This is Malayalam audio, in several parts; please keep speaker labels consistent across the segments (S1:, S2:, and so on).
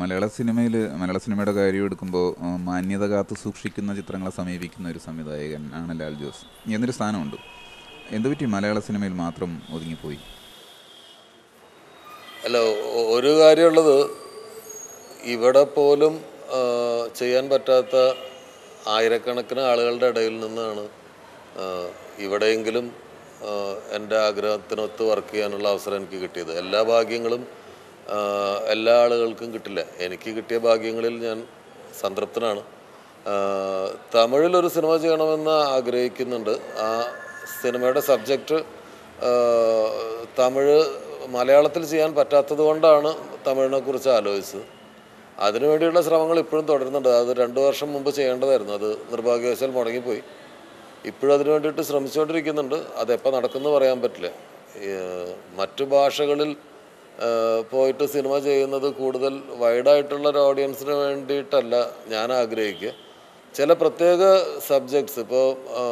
S1: മലയാള സിനിമയിൽ മലയാള സിനിമയുടെ കാര്യം എടുക്കുമ്പോൾ മാന്യത കാത്തു സൂക്ഷിക്കുന്ന ചിത്രങ്ങളെ സമീപിക്കുന്ന ഒരു സംവിധായകൻ ആണ് ലാൽ ജോസ് എന്നൊരു സ്ഥാനമുണ്ട് എന്തുപറ്റി മലയാള സിനിമയിൽ മാത്രം ഒതുങ്ങിപ്പോയി
S2: അല്ല ഒ- ഒരു കാര്യമുള്ളത് ഇവിടെ പോലും ആ, ചെയ്യാൻ പറ്റാത്ത ആയിരക്കണക്കിന് ആളുകളുടെ ഇടയിൽ നിന്നാണ് ആ, ഇവിടെയെങ്കിലും ആ, എൻ്റെ ആഗ്രഹത്തിനൊത്ത് വർക്ക് ചെയ്യാനുള്ള അവസരം എനിക്ക് കിട്ടിയത് എല്ലാ ഭാഗ്യങ്ങളും ആ, എല്ലാ ആളുകൾക്കും കിട്ടില്ല എനിക്ക് കിട്ടിയ ഭാഗ്യങ്ങളിൽ ഞാൻ സംതൃപ്തനാണ് ആ, തമിഴിലൊരു സിനിമ ചെയ്യണമെന്ന് ആഗ്രഹിക്കുന്നുണ്ട് ആ സിനിമയുടെ സബ്ജക്റ്റ് തമിഴ് മലയാളത്തിൽ ചെയ്യാൻ പറ്റാത്തത് കൊണ്ടാണ് തമിഴിനെ കുറിച്ച് ആലോചിച്ചത് അതിനുവേണ്ടിയുള്ള ശ്രമങ്ങൾ ഇപ്പോഴും തുടരുന്നുണ്ട് അത് രണ്ടു വർഷം മുമ്പ് ചെയ്യേണ്ടതായിരുന്നു അത് നിർഭാഗ്യവശാൽ മുടങ്ങിപ്പോയി ഇപ്പോഴും അതിനു വേണ്ടിയിട്ട് ശ്രമിച്ചുകൊണ്ടിരിക്കുന്നുണ്ട് അതെപ്പോൾ നടക്കുമെന്ന് പറയാൻ പറ്റില്ല ഏഹ് മറ്റു ഭാഷകളിൽ ഏഹ് പോയിട്ട് സിനിമ ചെയ്യുന്നത് കൂടുതൽ വൈഡായിട്ടുള്ള ഒരു ഓഡിയൻസിന് വേണ്ടിയിട്ടല്ല ഞാൻ ആഗ്രഹിക്കുക ചില പ്രത്യേക സബ്ജക്ട്സ് ഇപ്പോൾ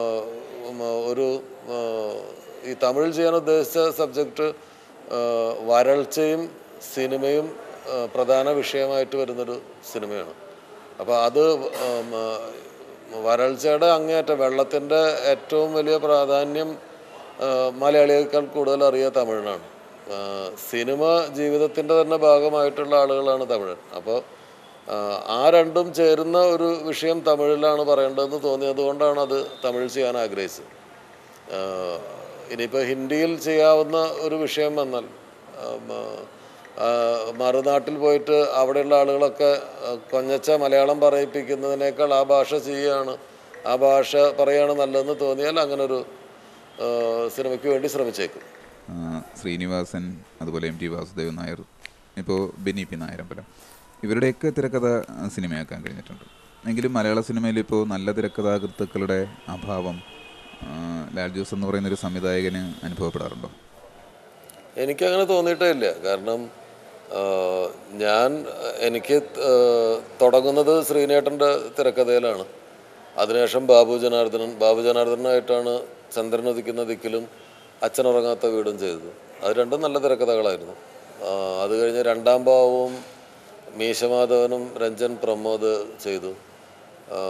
S2: ഒരു ആഹ് ഈ തമിഴിൽ ചെയ്യാൻ ഉദ്ദേശിച്ച സബ്ജക്റ്റ് വരൾച്ചയും സിനിമയും ആഹ് പ്രധാന വിഷയമായിട്ട് വരുന്നൊരു സിനിമയാണ് അപ്പോൾ അത് ഉം, ആഹ് വരൾച്ചയുടെ അങ്ങേയറ്റം വെള്ളത്തിൻ്റെ ഏറ്റവും വലിയ പ്രാധാന്യം ആഹ് മലയാളിയേക്കാൾ കൂടുതൽ അറിയുക തമിഴിനാണ് ആഹ് സിനിമ ജീവിതത്തിൻ്റെ തന്നെ ഭാഗമായിട്ടുള്ള ആളുകളാണ് തമിഴൻ അപ്പോൾ ആഹ് ആ രണ്ടും ചേരുന്ന ഒരു വിഷയം തമിഴിലാണ് പറയേണ്ടതെന്ന് തോന്നിയത് കൊണ്ടാണ് അത് തമിഴിൽ ചെയ്യാൻ ആഗ്രഹിച്ചത് ആഹ് ഇനിയിപ്പോൾ ഹിന്ദിയിൽ ചെയ്യാവുന്ന ഒരു വിഷയം വന്നാൽ ആം, ആഹ് മറുനാട്ടിൽ പോയിട്ട് അവിടെയുള്ള ആളുകളൊക്കെ ആഹ് കൊഞ്ഞച്ച മലയാളം പറയിപ്പിക്കുന്നതിനേക്കാൾ ആ ഭാഷ ചെയ്യുകയാണ് ആ ഭാഷ പറയുകയാണ് നല്ലതെന്ന് തോന്നിയാൽ അങ്ങനെ ഒരു ആഹ് സിനിമയ്ക്ക് വേണ്ടി ശ്രമിച്ചേക്കും
S1: ആ, ശ്രീനിവാസൻ അതുപോലെ എം ടി വാസുദേവൻ നായർ ഇപ്പോൾ ബെന്നി പി നായരമ്പലം ഇവരുടെയൊക്കെ തിരക്കഥ ആ, സിനിമയാക്കാൻ കഴിഞ്ഞിട്ടുണ്ട് എങ്കിലും മലയാള സിനിമയിൽ ഇപ്പോൾ നല്ല തിരക്കഥാകൃത്തുക്കളുടെ അഭാവം ആ, ലാൽ ജോസ് എന്ന് പറയുന്ന ഒരു സംവിധായകന് അനുഭവപ്പെടാറുണ്ടോ
S2: എനിക്കങ്ങനെ തോന്നിയിട്ടേ ഇല്ല കാരണം ആ, ഞാൻ എനിക്ക് ആ, തുടങ്ങുന്നത് ശ്രീനേട്ടൻ്റെ തിരക്കഥയിലാണ് അതിനുശേഷം ബാബു ജനാർദ്ദനൻ ബാബു ജനാർദ്ദനായിട്ടാണ് ചന്ദ്രൻ ഉദിക്കുന്ന ദിക്കിലും അച്ഛനുറങ്ങാത്ത വീടും ചെയ്തത് അത് രണ്ടും നല്ല തിരക്കഥകളായിരുന്നു ആ, അത് കഴിഞ്ഞ് രണ്ടാം ഭാവവും മീശമാധവനും രഞ്ജൻ പ്രമോദ് ചെയ്തു ആ,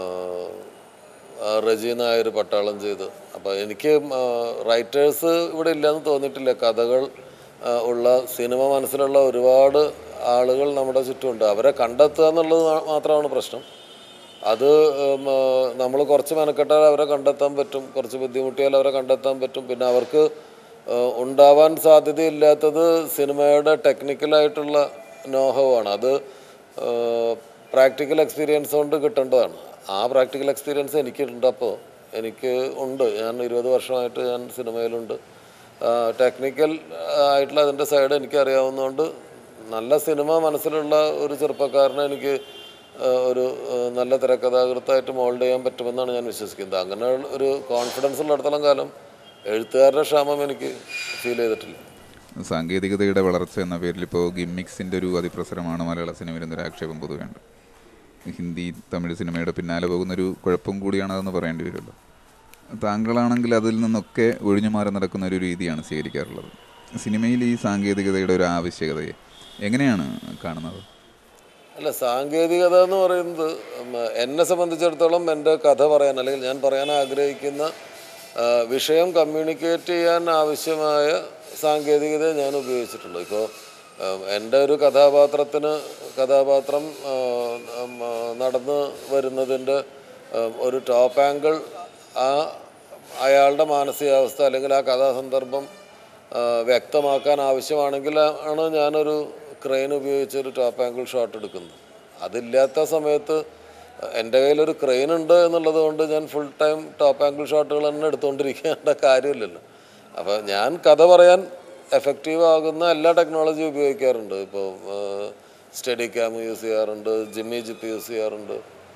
S2: ആ, റജി നായർ പട്ടാളം ചെയ്ത് അപ്പോൾ എനിക്ക് റൈറ്റേഴ്സ് ഇവിടെ ഇല്ലയെന്ന് തോന്നിയിട്ടില്ല കഥകൾ ആ, ഉള്ള സിനിമ മനസ്സിലുള്ള ഒരുപാട് ആളുകൾ നമ്മുടെ ചുറ്റുമുണ്ട് അവരെ കണ്ടെത്തുക എന്നുള്ളത് മാ- മാത്രമാണ് പ്രശ്നം അത് നമ്മൾ കുറച്ച് മെനക്കെട്ടാൽ അവരെ കണ്ടെത്താൻ പറ്റും കുറച്ച് ബുദ്ധിമുട്ടിയാൽ അവരെ കണ്ടെത്താൻ പറ്റും പിന്നെ അവർക്ക് ആ, ഉണ്ടാവാൻ സാധ്യതയില്ലാത്തത് സിനിമയുടെ ടെക്നിക്കലായിട്ടുള്ള നോഹവാണ് അത് പ്രാക്ടിക്കൽ എക്സ്പീരിയൻസ് കൊണ്ട് കിട്ടേണ്ടതാണ് ആ പ്രാക്ടിക്കൽ എക്സ്പീരിയൻസ് എനിക്കുണ്ട് അപ്പോൾ എനിക്ക് ഉണ്ട് ഞാൻ ഇരുപത് വർഷമായിട്ട് ഞാൻ സിനിമയിലുണ്ട് ടെക്നിക്കൽ ആയിട്ടുള്ള അതിൻ്റെ സൈഡ് എനിക്ക് അറിയാവുന്നതുകൊണ്ട് നല്ല സിനിമ മനസ്സിലുള്ള ഒരു ചെറുപ്പക്കാരനെ എനിക്ക് ആ, ഒരു ആ, നല്ല തിരക്കഥാകൃത്തായിട്ട് മോൾഡ് ചെയ്യാൻ പറ്റുമെന്നാണ് ഞാൻ വിശ്വസിക്കുന്നത് അങ്ങനെ ഒരു കോൺഫിഡൻസ് ഉള്ളിടത്തോളം കാലം എഴുത്തുകാരുടെ ക്ഷാമം എനിക്ക് ഫീൽ ചെയ്തിട്ടില്ല
S1: സാങ്കേതികതയുടെ വളർച്ച എന്ന പേരിൽ ഇപ്പോൾ ഗിമ്മിക്സിൻ്റെ ഒരു അതിപ്രസരമാണ് മലയാള സിനിമയിൽ എന്നൊരു ആക്ഷേപം പൊതുവെയുണ്ട് ഹിന്ദി തമിഴ് സിനിമയുടെ പിന്നാലെ പോകുന്നൊരു കുഴപ്പം കൂടിയാണതെന്ന് പറയേണ്ടി വരുമല്ലോ താങ്കളാണെങ്കിൽ അതിൽ നിന്നൊക്കെ ഒഴിഞ്ഞു മാറി നടക്കുന്ന ഒരു രീതിയാണ് സ്വീകരിക്കാറുള്ളത് സിനിമയിൽ ഈ സാങ്കേതികതയുടെ ഒരു ആവശ്യകതയെ എങ്ങനെയാണ് കാണുന്നത്
S2: അല്ല സാങ്കേതികത എന്ന് പറയുന്നത് ഉം, എന്നെ സംബന്ധിച്ചിടത്തോളം എൻ്റെ കഥ പറയാൻ അല്ലെങ്കിൽ ഞാൻ പറയാൻ ആഗ്രഹിക്കുന്ന ആ, വിഷയം കമ്മ്യൂണിക്കേറ്റ് ചെയ്യാൻ ആവശ്യമായ സാങ്കേതികത ഞാൻ ഉപയോഗിച്ചിട്ടുള്ളൂ ഇപ്പോൾ എൻ്റെ ഒരു കഥാപാത്രത്തിന് കഥാപാത്രം ആ, ഉം, ആ, നടന്ന് വരുന്നതിൻ്റെ ആ, ഒരു ടോപ്പ് ആംഗിൾ ആ അയാളുടെ മാനസികാവസ്ഥ അല്ലെങ്കിൽ ആ കഥാസന്ദർഭം ആ, വ്യക്തമാക്കാൻ ആവശ്യമാണെങ്കിൽ ആണ് ഞാനൊരു ക്രെയിൻ ഉപയോഗിച്ച് ഒരു ടോപ്പ് ആംഗിൾ ഷോട്ട് എടുക്കുന്നത് അതില്ലാത്ത സമയത്ത് എൻ്റെ കയ്യിലൊരു ക്രെയിൻ ഉണ്ട് എന്നുള്ളത് കൊണ്ട് ഞാൻ ഫുൾ ടൈം ടോപ്പ് ആംഗിൾ ഷോട്ടുകൾ തന്നെ എടുത്തുകൊണ്ടിരിക്കേണ്ട കാര്യമില്ലല്ലോ അപ്പോൾ ഞാൻ കഥ പറയാൻ എഫക്റ്റീവ് ആകുന്ന എല്ലാ ടെക്നോളജിയും ഉപയോഗിക്കാറുണ്ട് ഇപ്പോൾ സ്റ്റഡി ക്യാം യൂസ് ചെയ്യാറുണ്ട് ജിമ്മി ജിപ്പ് യൂസ് ചെയ്യാറുണ്ട്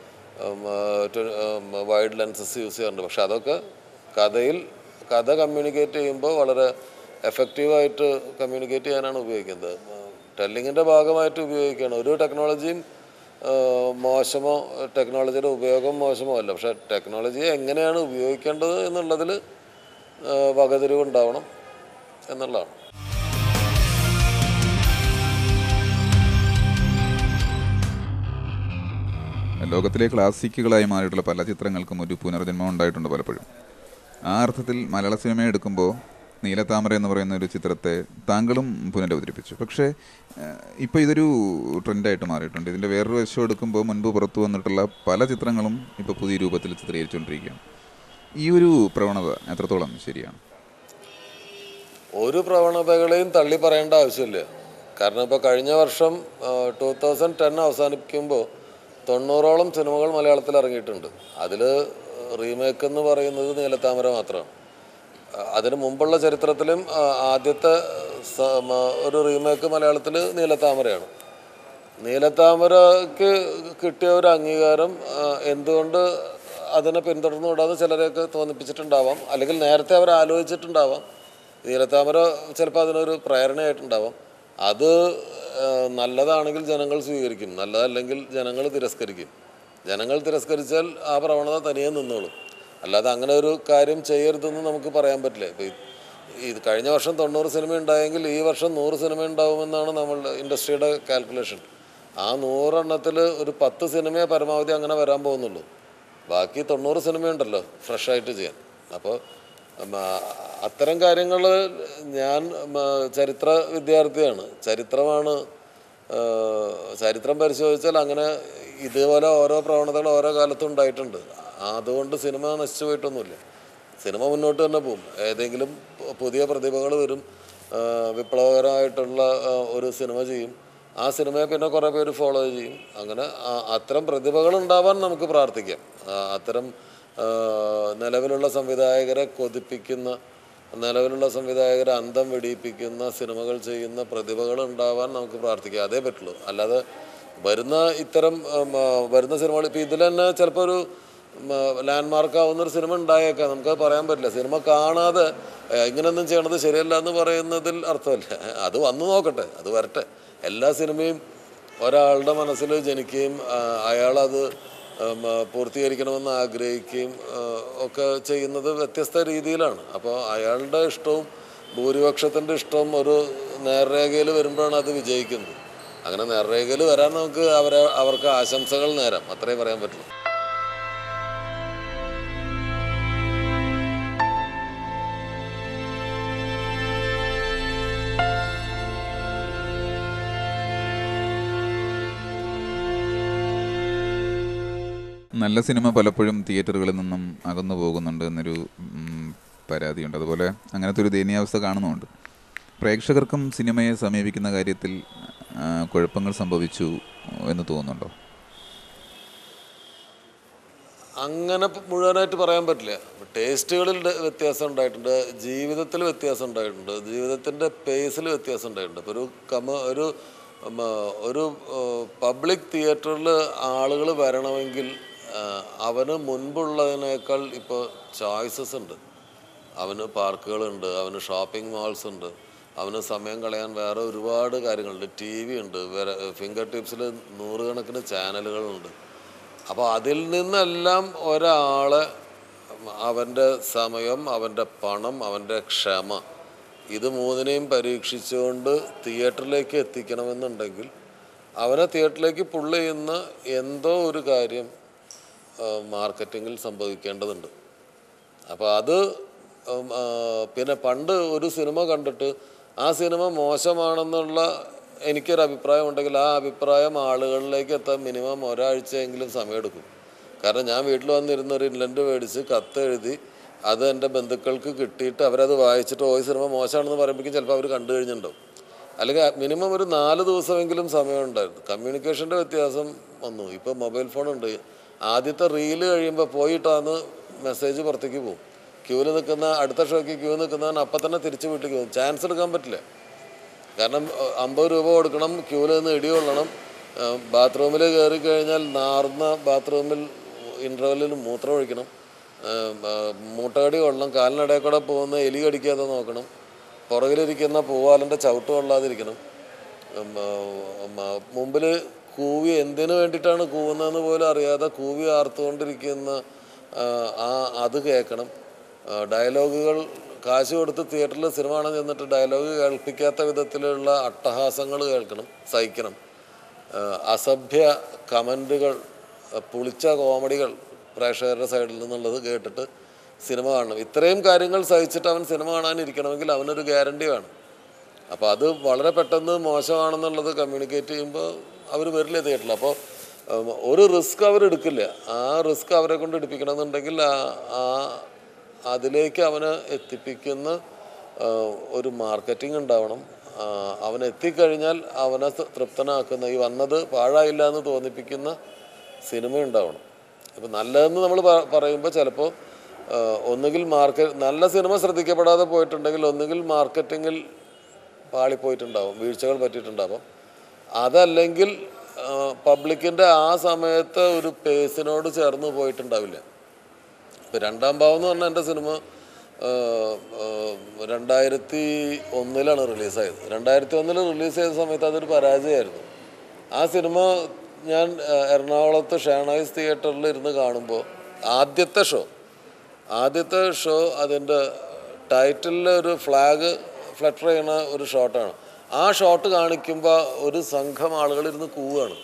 S2: വൈഡ് ലെൻസസ് യൂസ് ചെയ്യാറുണ്ട് പക്ഷെ അതൊക്കെ കഥയിൽ കഥ കമ്മ്യൂണിക്കേറ്റ് ചെയ്യുമ്പോൾ വളരെ എഫക്റ്റീവായിട്ട് കമ്മ്യൂണിക്കേറ്റ് ചെയ്യാനാണ് ഉപയോഗിക്കുന്നത് ടെല്ലിങ്ങിൻ്റെ ഭാഗമായിട്ട് ഉപയോഗിക്കുകയാണ് ഒരു ടെക്നോളജിയും മോശമോ ടെക്നോളജിയുടെ ഉപയോഗം മോശമോ അല്ല പക്ഷേ ടെക്നോളജിയെ എങ്ങനെയാണ് ഉപയോഗിക്കേണ്ടത് എന്നുള്ളതിൽ വകതിരിവുണ്ടാവണം എന്നുള്ളതാണ്
S1: ലോകത്തിലെ ക്ലാസിക്കുകളായി മാറിയിട്ടുള്ള പല ചിത്രങ്ങൾക്കും ഒരു പുനർജന്മം ഉണ്ടായിട്ടുണ്ട് പലപ്പോഴും ആ അർത്ഥത്തിൽ മലയാള സിനിമ എടുക്കുമ്പോൾ നീലത്താമര എന്ന് പറയുന്ന ഒരു ചിത്രത്തെ താങ്കളും പുനരവതരിപ്പിച്ചു പക്ഷേ ഇപ്പോൾ ഇതൊരു ട്രെൻഡായിട്ട് മാറിയിട്ടുണ്ട് ഇതിൻ്റെ വേറൊരു വശം എടുക്കുമ്പോൾ മുൻപ് പുറത്തു വന്നിട്ടുള്ള പല ചിത്രങ്ങളും ഇപ്പോൾ പുതിയ രൂപത്തിൽ ചിത്രീകരിച്ചുകൊണ്ടിരിക്കുകയാണ് ഈ ഒരു പ്രവണത എത്രത്തോളം ശരിയാണ്
S2: ഒരു പ്രവണതകളെയും തള്ളി പറയേണ്ട ആവശ്യമില്ല കാരണം ഇപ്പോൾ കഴിഞ്ഞ വർഷം ടൂ തൗസൻഡ് ടെൻ അവസാനിക്കുമ്പോൾ തൊണ്ണൂറോളം സിനിമകൾ മലയാളത്തിൽ ഇറങ്ങിയിട്ടുണ്ട് അതിൽ റീമേക്ക് എന്ന് പറയുന്നത് നീലത്താമര മാത്രമാണ് ആ, അതിന് മുമ്പുള്ള ചരിത്രത്തിലും ആ, ആദ്യത്തെ സ- മ- ഒരു റീമേക്ക് മലയാളത്തിൽ നീലത്താമരയാണ് നീലത്താമരക്ക് കിട്ടിയ ഒരു അംഗീകാരം ആ, എന്തുകൊണ്ട് അതിനെ പിന്തുടർന്നു വിടാതെ ചിലരെയൊക്കെ തോന്നിപ്പിച്ചിട്ടുണ്ടാവാം അല്ലെങ്കിൽ നേരത്തെ അവർ ആലോചിച്ചിട്ടുണ്ടാവാം നീലത്താമര ചിലപ്പോൾ അതിനൊരു പ്രേരണയായിട്ടുണ്ടാവാം അത് ആ, നല്ലതാണെങ്കിൽ ജനങ്ങൾ സ്വീകരിക്കും നല്ലതല്ലെങ്കിൽ ജനങ്ങൾ തിരസ്കരിക്കും ജനങ്ങൾ തിരസ്കരിച്ചാൽ ആ പ്രവണത തനിയെ നിന്നോളും അല്ലാതെ അങ്ങനെ ഒരു കാര്യം ചെയ്യരുതെന്ന് നമുക്ക് പറയാൻ പറ്റില്ല ഇപ്പം ഇത് കഴിഞ്ഞ വർഷം തൊണ്ണൂറ് സിനിമ ഉണ്ടായെങ്കിൽ ഈ വർഷം നൂറ് സിനിമ ഉണ്ടാവുമെന്നാണ് നമ്മളുടെ ഇൻഡസ്ട്രിയുടെ കാൽക്കുലേഷൻ ആ നൂറെണ്ണത്തിൽ ഒരു പത്ത് സിനിമയെ പരമാവധി അങ്ങനെ വരാൻ പോകുന്നുള്ളൂ ബാക്കി തൊണ്ണൂറ് സിനിമയുണ്ടല്ലോ ഫ്രഷായിട്ട് ചെയ്യാൻ അപ്പോൾ അത്തരം കാര്യങ്ങൾ ഞാൻ മ, ചരിത്ര വിദ്യാർത്ഥിയാണ് ചരിത്രമാണ് ആ, ചരിത്രം പരിശോധിച്ചാൽ അങ്ങനെ ഇതുപോലെ ഓരോ പ്രവണതകൾ ഓരോ കാലത്തും ഉണ്ടായിട്ടുണ്ട് അതുകൊണ്ട് സിനിമ നശിച്ചു പോയിട്ടൊന്നുമില്ല സിനിമ മുന്നോട്ട് തന്നെ പോകും ഏതെങ്കിലും പു- പുതിയ പ്രതിഭകൾ വരും ആ, വിപ്ലവകരമായിട്ടുള്ള ആ, ഒരു സിനിമ ചെയ്യും ആ സിനിമയെ പിന്നെ കുറേ പേര് ഫോളോ ചെയ്യും അങ്ങനെ ആ- അത്തരം പ്രതിഭകൾ ഉണ്ടാവാൻ നമുക്ക് പ്രാർത്ഥിക്കാം ആ, അത്തരം ആ, നിലവിലുള്ള സംവിധായകരെ കൊതിപ്പിക്കുന്ന നിലവിലുള്ള സംവിധായകരെ അന്തം വെടിയിപ്പിക്കുന്ന സിനിമകൾ ചെയ്യുന്ന പ്രതിഭകൾ ഉണ്ടാവാൻ നമുക്ക് പ്രാർത്ഥിക്കാം അതേ പറ്റുള്ളൂ അല്ലാതെ വരുന്ന ഇത്തരം ഉം, ആ, വരുന്ന സിനിമകൾ ഇപ്പം ഇതിൽ തന്നെ ചിലപ്പോൾ ഒരു ലാൻഡ്മാർക്ക് ആവുന്ന ഒരു സിനിമ ഉണ്ടായേക്കാം നമുക്കത് പറയാൻ പറ്റില്ല സിനിമ കാണാതെ ഏ, ഇങ്ങനെയൊന്നും ചെയ്യണത് ശരിയല്ല എന്ന് പറയുന്നതിൽ അർത്ഥമില്ല അത് വന്നു നോക്കട്ടെ അത് വരട്ടെ എല്ലാ സിനിമയും ഒരാളുടെ മനസ്സിൽ ജനിക്കുകയും ആ, അയാളത് ഉം, ആ, പൂർത്തീകരിക്കണമെന്ന് ആഗ്രഹിക്കുകയും ആ, ഒക്കെ ചെയ്യുന്നത് വ്യത്യസ്ത രീതിയിലാണ് അപ്പോൾ അയാളുടെ ഇഷ്ടവും ഭൂരിപക്ഷത്തിൻ്റെ ഇഷ്ടവും ഒരു നേർരേഖയിൽ വരുമ്പോഴാണ് അത് വിജയിക്കുന്നത് അങ്ങനെ നേർരേഖയിൽ വരാൻ നമുക്ക് അവരെ അവർക്ക് ആശംസകൾ നേരാം അത്രേ പറയാൻ പറ്റുള്ളൂ
S1: നല്ല സിനിമ പലപ്പോഴും തിയേറ്ററുകളിൽ നിന്നും അകന്നു പോകുന്നുണ്ട് എന്നൊരു ഉം, പരാതിയുണ്ട് അതുപോലെ അങ്ങനത്തെ ഒരു ദയനീയാവസ്ഥ കാണുന്നുമുണ്ട് പ്രേക്ഷകർക്കും സിനിമയെ സമീപിക്കുന്ന കാര്യത്തിൽ ആ, കുഴപ്പങ്ങൾ സംഭവിച്ചു എന്ന് തോന്നുന്നുണ്ടോ
S2: അങ്ങനെ പ- മുഴുവനായിട്ട് പറയാൻ പറ്റില്ല ടേസ്റ്റുകളിൽ ഡ- വ്യത്യാസം ഉണ്ടായിട്ടുണ്ട് ജീവിതത്തിൽ വ്യത്യാസം ഉണ്ടായിട്ടുണ്ട് ജീവിതത്തിൻ്റെ പേസിൽ വ്യത്യാസം ഉണ്ടായിട്ടുണ്ട് ഇപ്പോൾ ഒരു കമ ഒരു ഉം, ആ, ഒരു പബ്ലിക് തിയേറ്ററിൽ ആളുകൾ വരണമെങ്കിൽ ആ, അവന് മുൻപുള്ളതിനേക്കാൾ ഇപ്പോൾ ചോയ്സസ് ഉണ്ട് അവന് പാർക്കുകളുണ്ട് അവന് ഷോപ്പിംഗ് മാൾസ് ഉണ്ട് അവന് സമയം കളയാൻ വേറെ ഒരുപാട് കാര്യങ്ങളുണ്ട് ടി വി ഉണ്ട് വേറെ ഫിംഗർ ടിപ്സിൽ നൂറുകണക്കിന് ചാനലുകളുണ്ട് അപ്പോൾ അതിൽ നിന്നെല്ലാം ഒരാളെ അവൻ്റെ സമയം അവൻ്റെ പണം അവൻ്റെ ക്ഷമ ഇത് മൂന്നിനെയും പരീക്ഷിച്ചുകൊണ്ട് തിയേറ്ററിലേക്ക് എത്തിക്കണമെന്നുണ്ടെങ്കിൽ അവനെ തിയേറ്ററിലേക്ക് പുള്ള് ചെയ്യുന്ന എന്തോ ഒരു കാര്യം മാർക്കറ്റിങ്ങിൽ സംഭവിക്കേണ്ടതുണ്ട് അപ്പോൾ അത് ഉം, ആ, പിന്നെ പണ്ട് ഒരു സിനിമ കണ്ടിട്ട് ആ സിനിമ മോശമാണെന്നുള്ള എനിക്കൊരു അഭിപ്രായം ഉണ്ടെങ്കിൽ ആ അഭിപ്രായം ആളുകളിലേക്ക് എത്താൻ മിനിമം ഒരാഴ്ചയെങ്കിലും സമയമെടുക്കും കാരണം ഞാൻ വീട്ടിൽ വന്നിരുന്ന ഒരു ഇൻലൻഡ് മേടിച്ച് കത്ത് എഴുതി അത് എൻ്റെ ബന്ധുക്കൾക്ക് കിട്ടിയിട്ട് അവരത് വായിച്ചിട്ട് ഓ ഈ സിനിമ മോശമാണെന്ന് പറയുമ്പോഴേക്കും ചിലപ്പോൾ അവർ കണ്ടു കഴിഞ്ഞിട്ടുണ്ടാവും അല്ലെങ്കിൽ മിനിമം ഒരു നാല് ദിവസമെങ്കിലും സമയമുണ്ടായിരുന്നു കമ്മ്യൂണിക്കേഷൻ്റെ വ്യത്യാസം വന്നു ഇപ്പോൾ മൊബൈൽ ഫോൺ ഉണ്ട് ആദ്യത്തെ റീല് കഴിയുമ്പോൾ പോയിട്ടാണ് മെസ്സേജ് പുറത്തേക്ക് പോകും ക്യൂവിൽ നിൽക്കുന്ന അടുത്ത ഷോയ്ക്ക് ക്യൂ നിൽക്കുന്നവൻ അപ്പം തന്നെ തിരിച്ച് വീട്ടിലേക്ക് പോകും ചാൻസ് എടുക്കാൻ പറ്റില്ല കാരണം അഹ് അമ്പത് രൂപ കൊടുക്കണം ക്യൂവിൽ നിന്ന് ഇടി കൊള്ളണം ബാത്റൂമിൽ കയറി കഴിഞ്ഞാൽ നാർന്ന ബാത്റൂമിൽ ഇൻ്റർവെല്ലിൽ മൂത്രം ഒഴിക്കണം ഏഹ്, ഏഹ്, മൂട്ടകടി കൊള്ളണം കാലിനിടയിൽ കൂടെ പോകുന്ന എലി കടിക്കാതെ നോക്കണം പുറകിലിരിക്കുന്ന പൂവാലൻ്റെ ചവിട്ട് കൊള്ളാതിരിക്കണം മുമ്പിൽ കൂവി എന്തിനു വേണ്ടിയിട്ടാണ് കൂവുന്നതെന്ന് പോലും അറിയാതെ കൂവി ആർത്തുകൊണ്ടിരിക്കുന്ന ആ, ആ അത് കേൾക്കണം ആ, ഡയലോഗുകൾ കാശ് കൊടുത്ത് തിയേറ്ററിൽ സിനിമ കാണാൻ ചെന്നിട്ട് ഡയലോഗ് കേൾപ്പിക്കാത്ത വിധത്തിലുള്ള അട്ടഹാസങ്ങൾ കേൾക്കണം സഹിക്കണം ആ, അസഭ്യ കമൻറ്റുകൾ അഹ് പുളിച്ച കോമഡികൾ പ്രേക്ഷകരുടെ സൈഡിൽ നിന്നുള്ളത് കേട്ടിട്ട് സിനിമ കാണണം ഇത്രയും കാര്യങ്ങൾ സഹിച്ചിട്ട് അവൻ സിനിമ കാണാനിരിക്കണമെങ്കിൽ അവനൊരു ഗ്യാരണ്ടി വേണം അപ്പോൾ അത് വളരെ പെട്ടെന്ന് മോശമാണെന്നുള്ളത് കമ്മ്യൂണിക്കേറ്റ് ചെയ്യുമ്പോൾ അവർ വരില്ല തിയേറ്ററിൽ അപ്പോൾ ഉം, ഒരു റിസ്ക് അവർ എടുക്കില്ല ആ റിസ്ക് അവരെ കൊണ്ട് എടുപ്പിക്കണമെന്നുണ്ടെങ്കിൽ ആ ആ അതിലേക്ക് അവനെ എത്തിപ്പിക്കുന്ന ആ, ഒരു മാർക്കറ്റിംഗ് ഉണ്ടാവണം ആ, അവൻ എത്തിക്കഴിഞ്ഞാൽ അവനെ ത- തൃപ്തനാക്കുന്ന ഈ വന്നത് പാഴായില്ല എന്ന് തോന്നിപ്പിക്കുന്ന സിനിമ ഉണ്ടാവണം ഇപ്പം നല്ലതെന്ന് നമ്മൾ പറയുമ്പോൾ ചിലപ്പോൾ ഒന്നുകിൽ മാർക്കറ്റ് നല്ല സിനിമ ശ്രദ്ധിക്കപ്പെടാതെ പോയിട്ടുണ്ടെങ്കിൽ ഒന്നുകിൽ മാർക്കറ്റിങ്ങിൽ പാളിപ്പോയിട്ടുണ്ടാവും വീഴ്ചകൾ പറ്റിയിട്ടുണ്ടാവും അതല്ലെങ്കിൽ പബ്ലിക്കിൻ്റെ ആ സമയത്ത് ഒരു പേസിനോട് ചേർന്ന് പോയിട്ടുണ്ടാവില്ല ഇപ്പം രണ്ടാം ഭാവം എന്ന് പറഞ്ഞാൽ എൻ്റെ സിനിമ ആ, ആ, രണ്ടായിരത്തി ഒന്നിലാണ് റിലീസായത് രണ്ടായിരത്തി ഒന്നിൽ റിലീസ് ചെയ്ത സമയത്ത് അതൊരു പരാജയമായിരുന്നു ആ സിനിമ ഞാൻ ആ, എറണാകുളത്ത് ഷാണൈസ് തിയേറ്ററിൽ ഇരുന്ന് കാണുമ്പോൾ ആദ്യത്തെ ഷോ ആദ്യത്തെ ഷോ അതിൻ്റെ ടൈറ്റിലിൽ ഒരു ഫ്ലാഗ് ഫ്ലട്ടർ ചെയ്യണ ഒരു ഷോട്ടാണ് ആ ഷോട്ട് കാണിക്കുമ്പോൾ ഒരു സംഘം ആളുകൾ ഇരുന്ന് കൂവുകയാണ്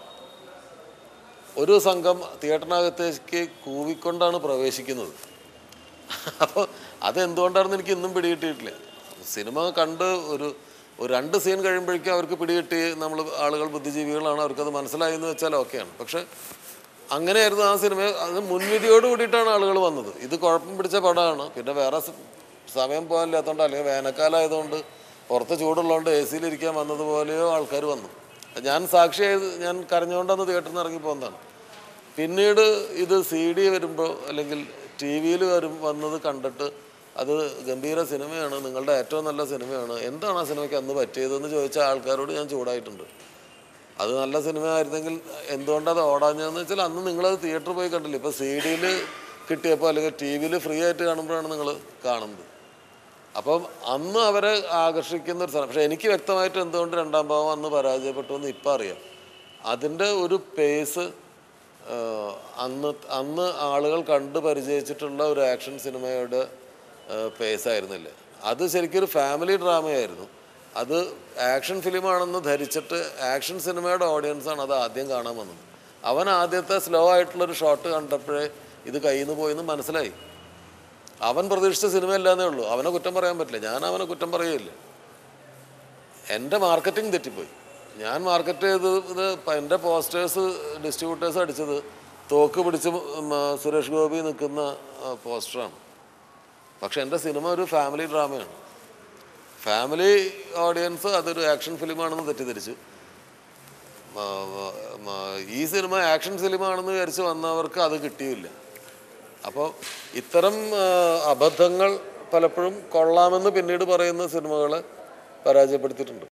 S2: ഒരു സംഘം തിയേറ്ററിനകത്തേക്ക് കൂവിക്കൊണ്ടാണ് പ്രവേശിക്കുന്നത് അപ്പോൾ അതെന്തുകൊണ്ടാണെന്ന് എനിക്ക് ഇന്നും പിടികിട്ടിയിട്ടില്ല സിനിമ കണ്ട് ഒരു ഒരു രണ്ട് സീൻ കഴിയുമ്പോഴേക്കും അവർക്ക് പിടികിട്ടി നമ്മൾ ആളുകൾ ബുദ്ധിജീവികളാണ് അവർക്കത് മനസ്സിലായി എന്ന് വെച്ചാൽ ഓക്കെയാണ് പക്ഷെ അങ്ങനെയായിരുന്നു ആ സിനിമ അത് മുൻവിധിയോട് കൂടിയിട്ടാണ് ആളുകൾ വന്നത് ഇത് കുഴപ്പം പിടിച്ച പടമാണ് പിന്നെ വേറെ സ- സമയം പോകാനില്ലാത്തതുകൊണ്ട് അല്ലെങ്കിൽ വേനൽക്കാലമായതുകൊണ്ട് പുറത്ത് ചൂടുള്ളതുകൊണ്ട് എ സിയിലിരിക്കാൻ വന്നതുപോലെയോ ആൾക്കാർ വന്നു ഞാൻ സാക്ഷിയായത് ഞാൻ കരഞ്ഞുകൊണ്ടാണ് തിയേറ്ററിൽ നിന്ന് ഇറങ്ങി പോകുന്നതാണ് പിന്നീട് ഇത് സി ഡി വരുമ്പോൾ അല്ലെങ്കിൽ ടി വിയിൽ വരും വന്നത് കണ്ടിട്ട് അത് ഗംഭീര സിനിമയാണ് നിങ്ങളുടെ ഏറ്റവും നല്ല സിനിമയാണ് എന്താണ് ആ സിനിമയ്ക്ക് അന്ന് പറ്റിയതെന്ന് ചോദിച്ച ആൾക്കാരോട് ഞാൻ ചൂടായിട്ടുണ്ട് അത് നല്ല സിനിമ ആയിരുന്നെങ്കിൽ എന്തുകൊണ്ടത് ഓടാഞ്ഞതെന്ന് വെച്ചാൽ അന്ന് നിങ്ങളത് തിയേറ്ററിൽ പോയി കണ്ടില്ല ഇപ്പോൾ സി ഡിയിൽ കിട്ടിയപ്പോൾ അല്ലെങ്കിൽ ടി വിയിൽ ഫ്രീ ആയിട്ട് കാണുമ്പോഴാണ് നിങ്ങൾ കാണുന്നത് അപ്പം അന്ന് അവരെ ആകർഷിക്കുന്ന ഒരു സാധനം പക്ഷെ എനിക്ക് വ്യക്തമായിട്ട് എന്തുകൊണ്ട് രണ്ടാം ഭാവം അന്ന് പരാജയപ്പെട്ടു എന്ന് ഇപ്പം അറിയാം അതിൻ്റെ ഒരു പേസ് അന്ന് അന്ന് ആളുകൾ കണ്ട് പരിചയിച്ചിട്ടുള്ള ഒരു ആക്ഷൻ സിനിമയുടെ പേസ് ആയിരുന്നില്ല അത് ശരിക്കും ഒരു ഫാമിലി ഡ്രാമയായിരുന്നു അത് ആക്ഷൻ ഫിലിമാണെന്ന് ധരിച്ചിട്ട് ആക്ഷൻ സിനിമയുടെ ഓഡിയൻസാണ് അത് ആദ്യം കാണാൻ വന്നത് അവൻ ആദ്യത്തെ സ്ലോ ആയിട്ടുള്ളൊരു ഷോട്ട് കണ്ടപ്പോഴേ ഇത് കയ്യിൽ നിന്ന് പോയെന്ന് മനസ്സിലായി അവൻ പ്രതീക്ഷിച്ച സിനിമയല്ലാന്നേ ഉള്ളൂ അവനെ കുറ്റം പറയാൻ പറ്റില്ല ഞാൻ അവനെ കുറ്റം പറയുകയില്ല എൻ്റെ മാർക്കറ്റിംഗ് തെറ്റിപ്പോയി ഞാൻ മാർക്കറ്റ് ചെയ്ത് ഇത് പ- എൻ്റെ പോസ്റ്റേഴ്സ് ഡിസ്ട്രിബ്യൂട്ടേഴ്സ് അടിച്ചത് തോക്ക് പിടിച്ച് ഉം, ആ, സുരേഷ് ഗോപി നിൽക്കുന്ന ആ, പോസ്റ്ററാണ് പക്ഷെ എൻ്റെ സിനിമ ഒരു ഫാമിലി ഡ്രാമയാണ് ഫാമിലി ഓഡിയൻസ് അതൊരു ആക്ഷൻ ഫിലിമാണെന്ന് തെറ്റിദ്ധരിച്ചു മ- മ- മ- ഈ സിനിമ ആക്ഷൻ സിനിമ ആണെന്ന് വിചാരിച്ച് വന്നവർക്ക് അത് കിട്ടിയില്ല അപ്പോൾ ഇത്തരം ആ, അബദ്ധങ്ങൾ പലപ്പോഴും കൊള്ളാമെന്ന് പിന്നീട് പറയുന്ന സിനിമകളെ പരാജയപ്പെടുത്തിയിട്ടുണ്ട്